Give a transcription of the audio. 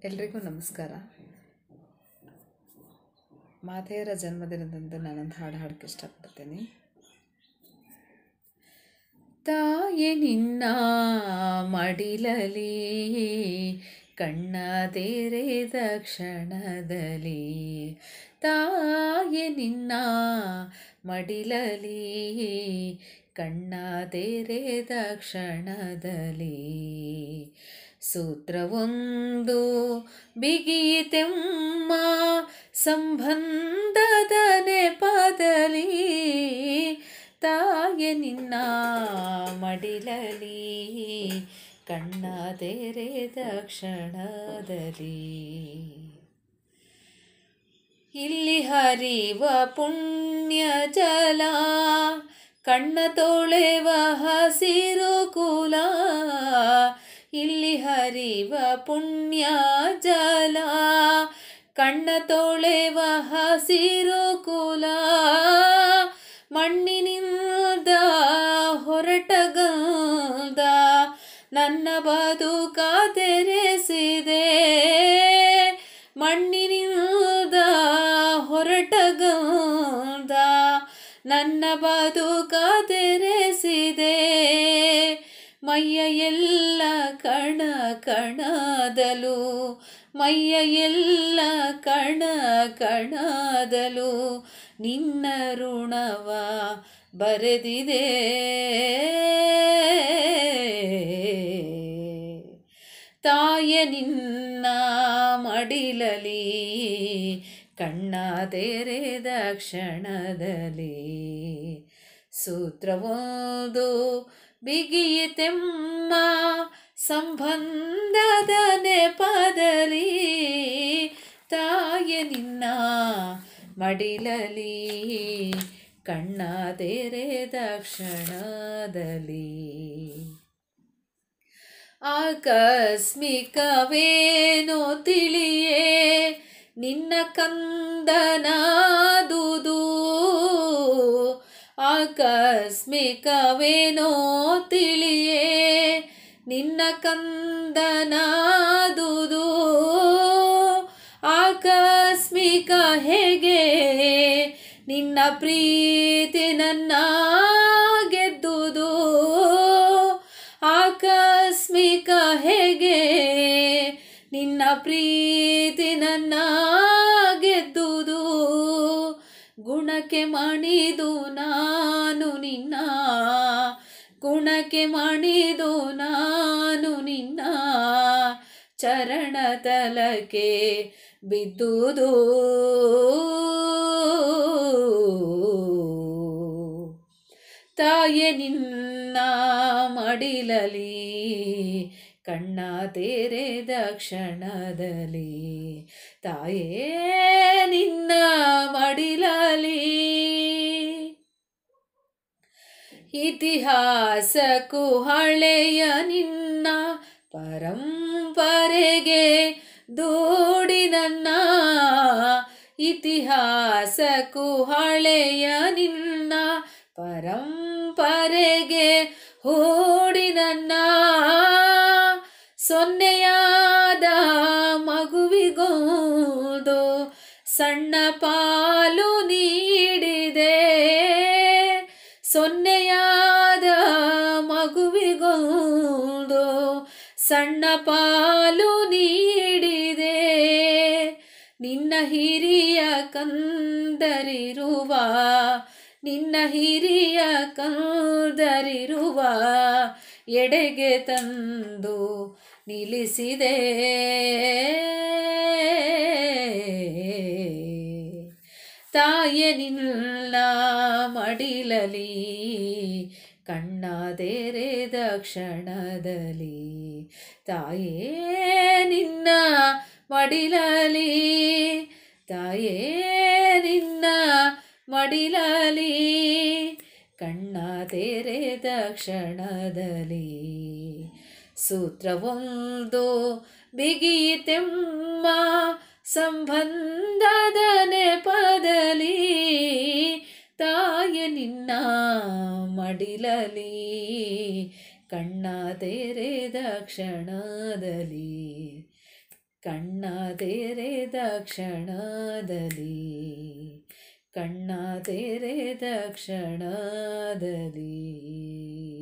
ಎಲ್ರಿಗೂ ನಮಸ್ಕಾರ ಮಾತೆಯರ ಜನ್ಮದಿನದಂದು ನಾನೊಂದು ಹಾಡು ಹಾಡಕ್ಕೆ ಇಷ್ಟಪಡ್ತೀನಿ ತಾಯೆ ನಿನ್ನ ಮಡಿಲಲಿ ಕಣ್ಣ ತೆರೆದ ಕ್ಷಣದಲ್ಲಿ ತಾಯೆ ನಿನ್ನ ಮಡಿಲಲಿ ಕಣ್ಣ ತೆರೆದ ಕ್ಷಣದಲ್ಲಿ ಸೂತ್ರವೊಂದು ಬಿಗಿಯಿತೆಮ್ಮ ಸಂಬಂಧದ ನೆಪದಲ್ಲಿ ತಾಯ ನಿನ್ನ ಮಡಿಲಲಿ ಕಣ್ಣ ತೆರೆದ ಕ್ಷಣದಲ್ಲಿ ಇಲ್ಲಿ ಹರಿವ ಪುಣ್ಯ ಜಲ ಕಣ್ಣ ತೊಳೆವ ಹಸಿರು ಕುಲ ಇಲ್ಲಿ ಹರಿವ ಪುಣ್ಯ ಜಲ ಕಣ್ಣ ತೊಳೆವ ಹಸಿರು ಕುಲ ಮಣ್ಣಿನಿಂದ ಹೊರಟಗಂದ ನನ್ನ ಬದುಕ ತೆರೆಸಿದೆ ಮಣ್ಣಿನಿಂದ ಹೊರಟಗಂದ ನನ್ನ ಬದುಕ ತೆರೆಸಿದೆ ಮೈಯ ಎಲ್ಲ ಕಣ ಕಣದಲು ಮೈಯ ಎಲ್ಲ ಕಣ ಕಣದಲು ನಿನ್ನ ಋಣವ ಬರೆದಿದೆ ತಾಯ ನಿನ್ನ ಮಡಿಲಲಿ ಕಣ್ಣ ತೆರೆದ ಕ್ಷಣದಲ್ಲಿ ಸೂತ್ರವೋದು ಬಿಗಿಯಿತೆಮ್ಮ ಸಂಬಂಧದ ನೆಪದಲ್ಲಿ ತಾಯ ನಿನ್ನ ಮಡಿಲಲಿ ಕಣ್ಣ ತೆರೆದ ಕ್ಷಣದಲ್ಲಿ ಆಕಸ್ಮಿಕವೇನೋ ತಿಳಿಯೇ ನಿನ್ನ ಕಂದನಾದುದು ಆಕಸ್ಮಿಕವೇನೋ ತಿಳಿಯೇ ನಿನ್ನ ಕಂದನಾದುದು ಆಕಸ್ಮಿಕ ಹೇಗೆ ನಿನ್ನ ಪ್ರೀತಿ ನನ್ನ ಗೆದ್ದುದು ಆಕಸ್ಮಿಕ ಹೇಗೆ ನಿನ್ನ ಪ್ರೀತಿ ನನ್ನ ಗೆದ್ದುದು ಗುಣಕ್ಕೆ ಮಣಿದು ನಾನು ನಿನ್ನ ಗುಣಕ್ಕೆ ಮಣಿದು ನಾನು ನಿನ್ನ ಚರಣ ತಲಕ್ಕೆ ಬಿದ್ದುದು ತಾಯೆ ನಿನ್ನ ಮಡಿಲಲಿ ಕಣ್ಣ ತೆರೆದ ಕ್ಷಣದಲ್ಲಿ ತಾಯೇ ನಿನ್ನ ಮಡಿಲಲಿ ಇತಿಹಾಸಕ್ಕೂ ಹಳೆಯ ನಿನ್ನ ಪರಂಪರೆಗೆ ದೂಡಿ ನನ್ನ ಇತಿಹಾಸಕ್ಕೂ ಹಳೆಯ ನಿನ್ನ ಪರಂಪರೆಗೆ ಹೂಡಿ ನನ್ನ ಸೊನ್ನೆಯಾದ ಮಗುವಿಗೋದು ಸಣ್ಣ ಪಾಲು ನೀಡಿದೆ ಸೊನ್ನೆಯಾದ ಮಗುವಿಗೋದು ಸಣ್ಣ ಪಾಲು ನೀಡಿದೆ ನಿನ್ನ ಹಿರಿಯ ಕಂದರಿರುವ ನಿನ್ನ ಹಿರಿಯ ಕಂದರಿರುವ ಎಡೆಗೆ ತಂದು ನಿಲ್ಲಿಸಿದೆ ತಾಯ ನಿನ್ನ ಮಡಿಲಲಿ ಕಣ್ಣ ತೆರೆದ ಕ್ಷಣದಲ್ಲಿ ತಾಯೇ ನಿನ್ನ ಮಡಿಲಲಿ ತಾಯೇ ನಿನ್ನ ಮಡಿಲಲಿ ಕಣ್ಣ ತೆರೆದ ಕ್ಷಣದಲ್ಲಿ ಸೂತ್ರವೊಂದು ಬಿಗಿಯಿತೆಮ್ಮ ಸಂಬಂಧದ ನೆಪದಲ್ಲಿ ತಾಯ ನಿನ್ನ ಮಡಿಲಲಿ ಕಣ್ಣ ತೆರೆದ ಕ್ಷಣದಲ್ಲಿ ಕಣ್ಣ ತೆರೆದ ಕ್ಷಣದಲ್ಲಿ ಕಣ್ಣ ತೆರೆದ ಕ್ಷಣದಲ್ಲಿ